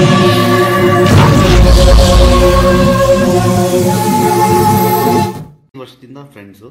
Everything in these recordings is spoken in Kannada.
ವರ್ಷದಿಂದ ಫ್ರೆಂಡ್ಸು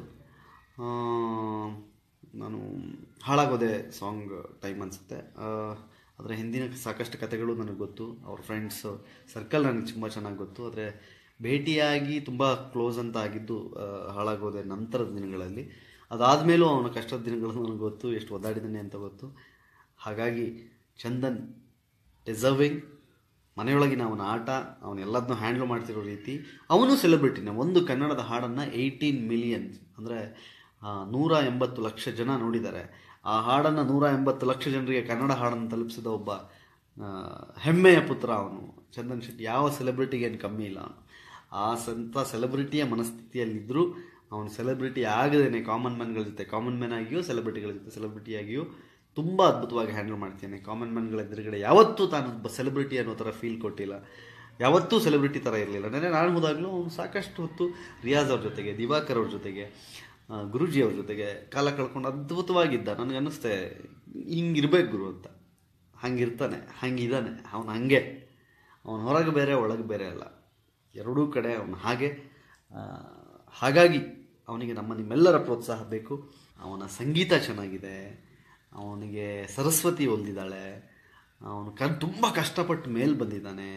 ನಾನು ಹಾಳಾಗೋದೆ ಸಾಂಗ್ ಟೈಮ್ ಅನಿಸುತ್ತೆ ಅದರ ಹಿಂದಿನ ಸಾಕಷ್ಟು ಕಥೆಗಳು ನನಗೆ ಗೊತ್ತು ಅವ್ರ ಫ್ರೆಂಡ್ಸ್ ಸರ್ಕಲ್ ನನಗೆ ತುಂಬ ಚೆನ್ನಾಗಿ ಗೊತ್ತು ಆದರೆ ಭೇಟಿಯಾಗಿ ತುಂಬ ಕ್ಲೋಸ್ ಅಂತ ಆಗಿದ್ದು ಆ, ಹಾಳಾಗೋದೆ ನಂತರದ ದಿನಗಳಲ್ಲಿ ಅದಾದಮೇಲೂ ಅವನ ಕಷ್ಟದ ದಿನಗಳು ನನಗೆ ಗೊತ್ತು ಎಷ್ಟು ಒದ್ದಾಡಿದ್ದಾನೆ ಅಂತ ಗೊತ್ತು ಹಾಗಾಗಿ ಚಂದನ್ ಡಿಸರ್ವಿಂಗ್ ಮನೆಯೊಳಗಿನ ಅವನ ಆಟ ಅವನೆಲ್ಲದನ್ನೂ ಹ್ಯಾಂಡ್ಲ್ ಮಾಡ್ತಿರೋ ರೀತಿ ಅವನು ಸೆಲೆಬ್ರಿಟಿನೇ ಒಂದು ಕನ್ನಡದ ಹಾಡನ್ನು ಏಯ್ಟೀನ್ ಮಿಲಿಯನ್ ಅಂದರೆ ನೂರ ಎಂಬತ್ತು ಲಕ್ಷ ಜನ ನೋಡಿದ್ದಾರೆ ಆ ಹಾಡನ್ನು ನೂರ ಎಂಬತ್ತು ಲಕ್ಷ ಜನರಿಗೆ ಕನ್ನಡ ಹಾಡನ್ನು ತಲುಪಿಸಿದ ಒಬ್ಬ ಆ, ಹೆಮ್ಮೆಯ ಪುತ್ರ ಅವನು ಚಂದನ್ ಶೆಟ್ಟಿ ಯಾವ ಸೆಲೆಬ್ರಿಟಿಗೆ ಏನು ಕಮ್ಮಿ ಇಲ್ಲ ಅವನು ಆ ಸಂತ ಸೆಲೆಬ್ರಿಟಿಯ ಮನಸ್ಥಿತಿಯಲ್ಲಿದ್ದರೂ ಅವನು ಸೆಲೆಬ್ರಿಟಿ ಆಗದೇನೆ ಕಾಮನ್ ಮ್ಯಾನ್ಗಳ ಜೊತೆ ಕಾಮನ್ ಮ್ಯಾನ್ ಆಗಿಯೂ ಸೆಲೆಬ್ರಿಟಿಗಳ ಜೊತೆ ಸೆಲೆಬ್ರಿಟಿಯಾಗಿಯೂ ತುಂಬ ಅದ್ಭುತವಾಗಿ ಹ್ಯಾಂಡಲ್ ಮಾಡ್ತೇನೆ ಕಾಮನ್ ಮ್ಯಾನ್ಗಳ ಎದುರುಗಡೆ ಯಾವತ್ತೂ ತಾನು ಸೆಲೆಬ್ರಿಟಿ ಅನ್ನೋ ಥರ ಫೀಲ್ ಕೊಟ್ಟಿಲ್ಲ ಯಾವತ್ತೂ ಸೆಲೆಬ್ರಿಟಿ ಥರ ಇರಲಿಲ್ಲ ನೆನೆ ನಾನು ಹೋದಾಗಲೂ ಅವನು ಸಾಕಷ್ಟು ಹೊತ್ತು ರಿಯಾಜ್ ಅವ್ರ ಜೊತೆಗೆ ದಿವಾಕರ್ ಅವ್ರ ಜೊತೆಗೆ ಆ, ಗುರೂಜಿ ಅವ್ರ ಜೊತೆಗೆ ಕಾಲ ಕಳ್ಕೊಂಡು ಅದ್ಭುತವಾಗಿದ್ದ ನನಗೆ ಅನ್ನಿಸ್ತೆ ಹಿಂಗಿರ್ಬೇಕು ಗುರು ಅಂತ ಹಂಗಿರ್ತಾನೆ ಹಂಗಿದ್ದಾನೆ ಅವನು ಹಂಗೆ ಅವನು ಹೊರಗೆ ಬೇರೆ ಒಳಗೆ ಬೇರೆ ಅಲ್ಲ ಎರಡೂ ಕಡೆ ಅವನು ಹಾಗೆ ಆ, ಹಾಗಾಗಿ ಅವನಿಗೆ ನಮ್ಮ ನಿಮ್ಮೆಲ್ಲರ ಪ್ರೋತ್ಸಾಹ ಬೇಕು ಅವನ ಸಂಗೀತ ಚೆನ್ನಾಗಿದೆ ಅವನಿಗೆ ಸರಸ್ವತಿ ಒಲ್ದಿದ್ದಾಳೆ ಅವನು ಕಣ್ ತುಂಬ ಕಷ್ಟಪಟ್ಟು ಮೇಲೆ ಬಂದಿದ್ದಾನೆ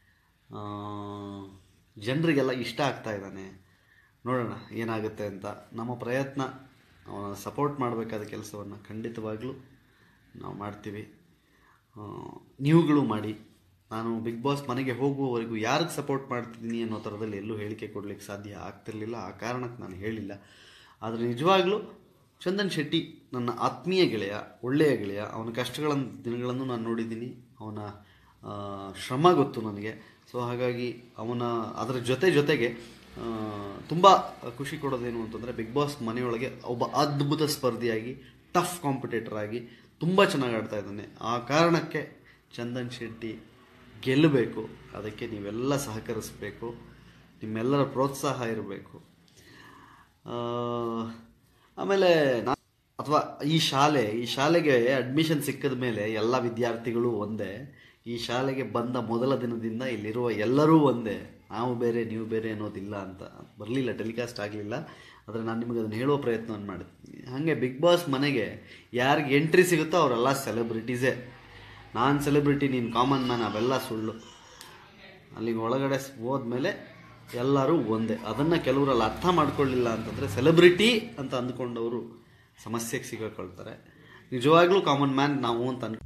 ಜನರಿಗೆಲ್ಲ ಇಷ್ಟ ಆಗ್ತಾ ಇದ್ದಾನೆ ನೋಡೋಣ ಏನಾಗುತ್ತೆ ಅಂತ ನಮ್ಮ ಪ್ರಯತ್ನ ಅವನ ಸಪೋರ್ಟ್ ಮಾಡಬೇಕಾದ ಕೆಲಸವನ್ನು ಖಂಡಿತವಾಗ್ಲೂ ನಾವು ಮಾಡ್ತೀವಿ ಆ, ನೀವುಗಳು ಮಾಡಿ ನಾನು ಬಿಗ್ ಬಾಸ್ ಮನೆಗೆ ಹೋಗುವವರೆಗೂ ಯಾರಿಗೆ ಸಪೋರ್ಟ್ ಮಾಡ್ತಿದ್ದೀನಿ ಅನ್ನೋ ಥರದಲ್ಲಿ ಎಲ್ಲೂ ಹೇಳಿಕೆ ಕೊಡಲಿಕ್ಕೆ ಸಾಧ್ಯ ಆಗ್ತಿರಲಿಲ್ಲ ಆ ಕಾರಣಕ್ಕೆ ನಾನು ಹೇಳಿಲ್ಲ ಆದರೆ ನಿಜವಾಗ್ಲೂ ಚಂದನ್ ಶೆಟ್ಟಿ ನನ್ನ ಆತ್ಮೀಯ ಗೆಳೆಯ ಒಳ್ಳೆಯ ಗೆಳೆಯ ಅವನ ಕಷ್ಟಗಳ ದಿನಗಳನ್ನು ನಾನು ನೋಡಿದ್ದೀನಿ ಅವನ ಆ, ಶ್ರಮ ಗೊತ್ತು ನನಗೆ ಸೊ ಹಾಗಾಗಿ ಅವನ ಅದರ ಜೊತೆ ಜೊತೆಗೆ ತುಂಬ ಖುಷಿ ಕೊಡೋದೇನು ಅಂತಂದರೆ ಬಿಗ್ ಬಾಸ್ ಮನೆಯೊಳಗೆ ಒಬ್ಬ ಅದ್ಭುತ ಸ್ಪರ್ಧಿಯಾಗಿ ಟಫ್ ಕಾಂಪಿಟೇಟರ್ ಆಗಿ ತುಂಬ ಚೆನ್ನಾಗಿ ಆಡ್ತಾ ಇದ್ದಾನೆ ಆ ಕಾರಣಕ್ಕೆ ಚಂದನ್ ಶೆಟ್ಟಿ ಗೆಲ್ಲಬೇಕು ಅದಕ್ಕೆ ನೀವೆಲ್ಲ ಸಹಕರಿಸಬೇಕು ನಿಮ್ಮೆಲ್ಲರ ಪ್ರೋತ್ಸಾಹ ಇರಬೇಕು ಆಮೇಲೆ ನಾ ಅಥವಾ ಈ ಶಾಲೆ ಈ ಶಾಲೆಗೆ ಅಡ್ಮಿಷನ್ ಸಿಕ್ಕಿದ ಮೇಲೆ ಎಲ್ಲ ವಿದ್ಯಾರ್ಥಿಗಳು ಒಂದೇ ಈ ಶಾಲೆಗೆ ಬಂದ ಮೊದಲ ದಿನದಿಂದ ಇಲ್ಲಿರುವ ಎಲ್ಲರೂ ಒಂದೇ ನಾವು ಬೇರೆ ನೀವು ಬೇರೆ ಅನ್ನೋದಿಲ್ಲ ಅಂತ ಬರಲಿಲ್ಲ ಟೆಲಿಕಾಸ್ಟ್ ಆಗಲಿಲ್ಲ ಆದರೆ ನಾನು ನಿಮಗೆ ಅದನ್ನು ಹೇಳೋ ಪ್ರಯತ್ನವನ್ನು ಮಾಡ್ತೀನಿ ಹಾಗೆ ಬಿಗ್ ಬಾಸ್ ಮನೆಗೆ ಯಾರಿಗೆ ಎಂಟ್ರಿ ಸಿಗುತ್ತೋ ಅವರೆಲ್ಲ ಸೆಲೆಬ್ರಿಟೀಸೇ ನಾನು ಸೆಲೆಬ್ರಿಟಿ ನೀನು ಕಾಮನ್ ಮ್ಯಾನ್ ಅವೆಲ್ಲ ಸುಳ್ಳು ಅಲ್ಲಿಗೆ ಒಳಗಡೆ ಹೋದ್ಮೇಲೆ ಎಲ್ಲರೂ ಒಂದೇ ಅದನ್ನು ಕೆಲವರಲ್ಲಿ ಅರ್ಥ ಮಾಡ್ಕೊಳ್ಳಿಲ್ಲ ಅಂತಂದರೆ ಸೆಲೆಬ್ರಿಟಿ ಅಂತ ಅಂದ್ಕೊಂಡವರು ಸಮಸ್ಯೆಗೆ ಸಿಗಾಕೊಳ್ತಾರೆ ನಿಜವಾಗ್ಲೂ ಕಾಮನ್ ಮ್ಯಾನ್ ನಾವು ಅಂತ ಅನ್ಕೊ